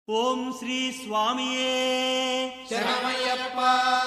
ఓం శ్రీ స్వామియే శరణమయ్యప్ప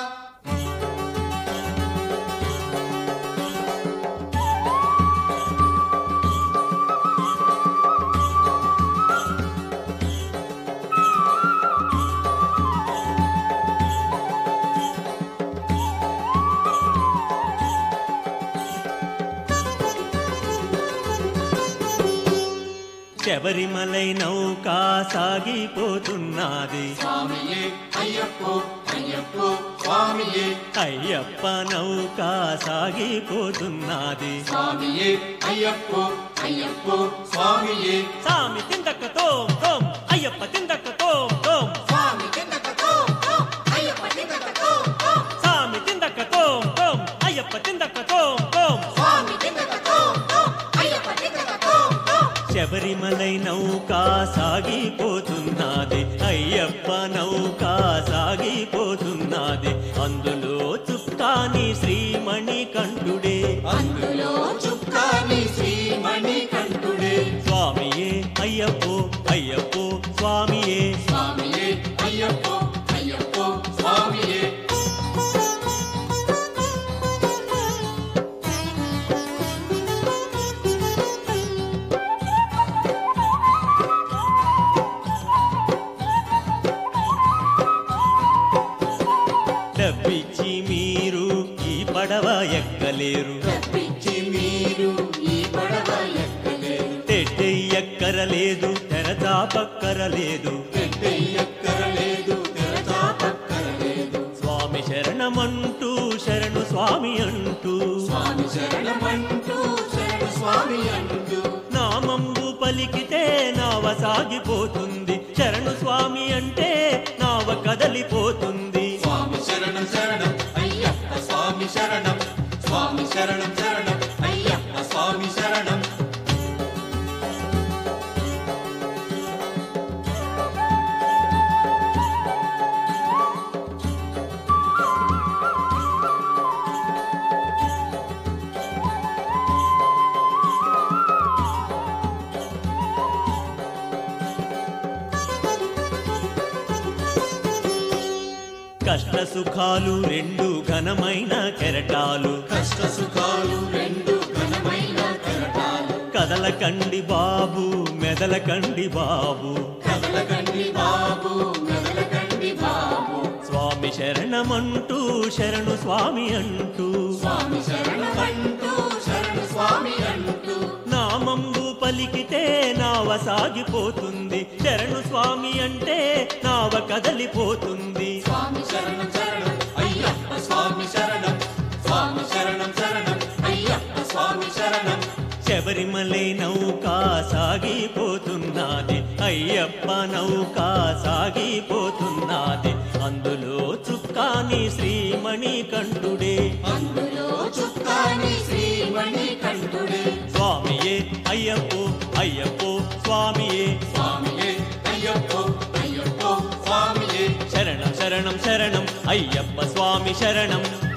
శబరిమలై నౌకా సాగిపోతున్నది స్వామియే అయ్యప్పో అయ్యప్పో స్వామియే అయ్యప్ప నౌకా సాగిపోతున్నది స్వామియే అయ్యప్పో అయ్యప్పో స్వామియే సామి తిందక్క తోం తోం అయ్యప్ప తిందక్క తోం తోం స్వామి కిందకతో అయ్యప్ప కిందకతో సామి తిందక్క తోం తోం అయ్యప్ప తిందక్క తోం తోం స్వామి కిందకతో అయ్యప్ప కిందకతో శబరిమలై నౌకా సాగిపోతున్నది అయ్యప్ప నౌకా సాగిపోతున్నది అందులో చుక్కాని శ్రీమణి కంఠుడే అందులో చుక్కాని శ్రీమణి కంఠుడే స్వామియే అయ్యప్పో అయ్యప్పో స్వామియే స్వామియే అయ్యప్పో అయ్యప్పో స్వామియే డబ్బిచ్చి మీరు ఈ పడవ ఎక్కలేరు తప్పించి మీరు ఈ పడవ ఎక్కలేరు తెడ్డెయ్యక్కరలేదు తెరచాపక్కరలేదు ఎక్కరలేదు తెరచా పక్కరలేదు స్వామి శరణమంటూ శరణు స్వామి అంటూ స్వామి శరణమంటూ శరణ స్వామి అంటూ నామంబు పలికితే నావ సాగిపోతుంది శరణు స్వామి అంటే నావ కదలిపోతుంది స్వామి శరణం శరణం అయ్యప్ప స్వామి శరణం స్వామి శరణం శరణం అయ్యప్ప స్వామి శరణం కష్ట సుఖాలు రెండు ఘనమైన కెరటాలు కష్ట సుఖాలు రెండు ఘనమైన కరటాలు కదలకండి బాబు మెదలకండి బాబు కదలకండి బాబు కదలకండి బాబు స్వామి శరణమంటూ శరణు స్వామి అంటూ స్వామి శరణమంటూ శరణు స్వామి అంటూ నామంబు పలికితే నావ సాగిపోతుంది శరణు స్వామి అంటే నావ కదలిపోతుంది స్వామి శరణం శరణం అయ్యప్ప స్వామి శరణం స్వామి శరణం శరణం అయ్యప్ప స్వామి శరణం శబరిమలై నౌకా సాగిపోతున్నది అయ్యప్ప నౌకా సాగిపోతున్నది అందులో చుక్కాని శ్రీమణి కంఠుడే అందులో చుక్కాని శ్రీమణి కంఠుడే స్వామియే అయ్యప్పో అయ్యప్పో స్వామియే స్వామియే అయ్యప్పో అయ్యప్పో స్వామియే శరణం శరణం శరణం అయ్యప్ప స్వామి శరణం